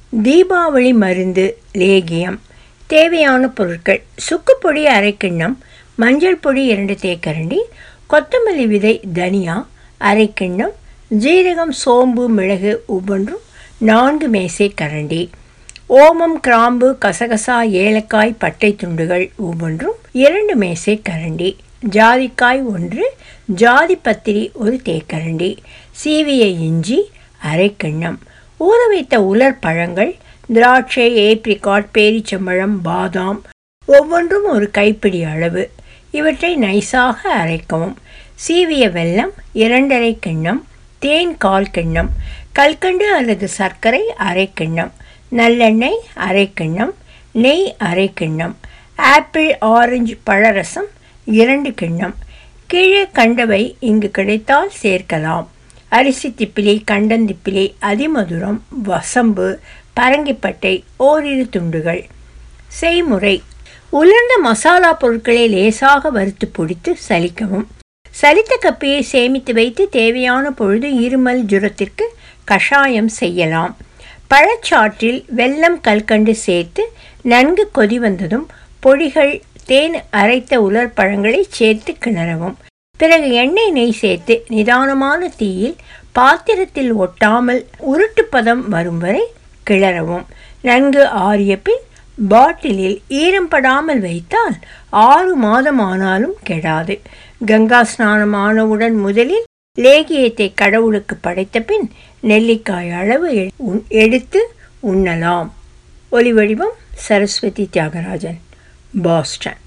தீபாவளி மருந்து லேகியம் தேவையான பொருட்கள் சுக்குப்பொடி அரை கிண்ணம் மஞ்சள் பொடி இரண்டு தேக்கரண்டி கொத்தமல்லி விதை தனியா அரை கிண்ணம் ஜீரகம் சோம்பு மிளகு ஒவ்வொன்றும் நான்கு மேசை கரண்டி ஓமம் கிராம்பு கசகசா ஏலக்காய் பட்டை துண்டுகள் ஒவ்வொன்றும் இரண்டு மேசை கரண்டி ஜாதிக்காய் ஒன்று ஜாதி பத்திரி ஒரு தேக்கரண்டி சீவிய இஞ்சி அரை கிண்ணம் ஊற வைத்த உலர் பழங்கள் திராட்சை ஏப்ரிகாட் பேரிச்சம்பழம் பாதாம் ஒவ்வொன்றும் ஒரு கைப்பிடி அளவு இவற்றை நைஸாக அரைக்கவும் சீவிய வெல்லம் இரண்டரை கிண்ணம் தேன் கால் கிண்ணம் கல்கண்டு அல்லது சர்க்கரை அரை கிண்ணம் நல்லெண்ணெய் அரை கிண்ணம் நெய் அரை கிண்ணம் ஆப்பிள் ஆரஞ்சு பழரசம் இரண்டு கிண்ணம் கீழே கண்டவை இங்கு கிடைத்தால் சேர்க்கலாம் அரிசி திப்பிலி கண்டந்திப்பிலி அதிமதுரம் வசம்பு பரங்கிப்பட்டை ஓரிரு துண்டுகள் செய்முறை உலர்ந்த மசாலா பொருட்களை லேசாக வறுத்து பொடித்து சலிக்கவும் சலித்த கப்பியை சேமித்து வைத்து தேவையான பொழுது இருமல் ஜுரத்திற்கு கஷாயம் செய்யலாம் பழச்சாற்றில் வெல்லம் கல்கண்டு சேர்த்து நன்கு கொதி வந்ததும் பொடிகள் தேன் அரைத்த உலர் பழங்களை சேர்த்து கிளறவும் பிறகு எண்ணெய் நெய் சேர்த்து நிதானமான தீயில் பாத்திரத்தில் ஒட்டாமல் உருட்டு பதம் வரும் வரை கிளறவும் நன்கு ஆறிய பின் பாட்டிலில் ஈரம் படாமல் வைத்தால் ஆறு மாதம் ஆனாலும் கெடாது கங்கா ஸ்நானம் ஆனவுடன் முதலில் லேகியத்தை கடவுளுக்கு படைத்த பின் நெல்லிக்காய் அளவு எடுத்து உண்ணலாம் ஒலி வடிவம் சரஸ்வதி தியாகராஜன் பாஸ்டன்